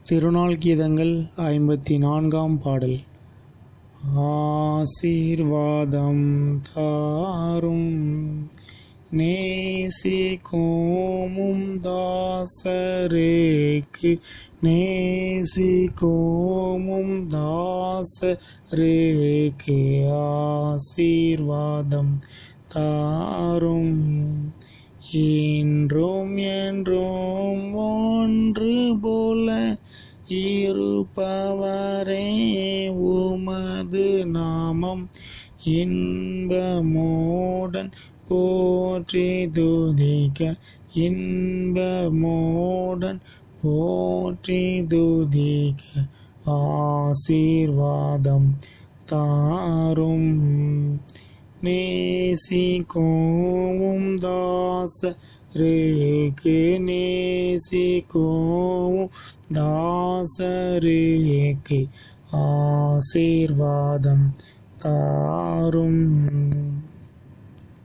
திருநாள் கீதங்கள் ஐம்பத்தி நான்காம் பாடல் ஆசீர்வாதம் தாரும் நேசிக்கோமும் தாசரேக்கு நேசிக்கோமும் தாசரேக்கு ஆசீர்வாதம் தாரும் இன்றும் என்றும் ஒன்று போல இருப்பவரே உமது நாமம் இன்பமோடன் போற்றி துதிக்க இன்பமோடன் போற்றி துதிக்க ஆசீர்வாதம் தாரும் நேசிக்கோவும் தாச ரேக்கு நேசிக்கோவும் தாசரேக்கு ஆசீர்வாதம் தாரும்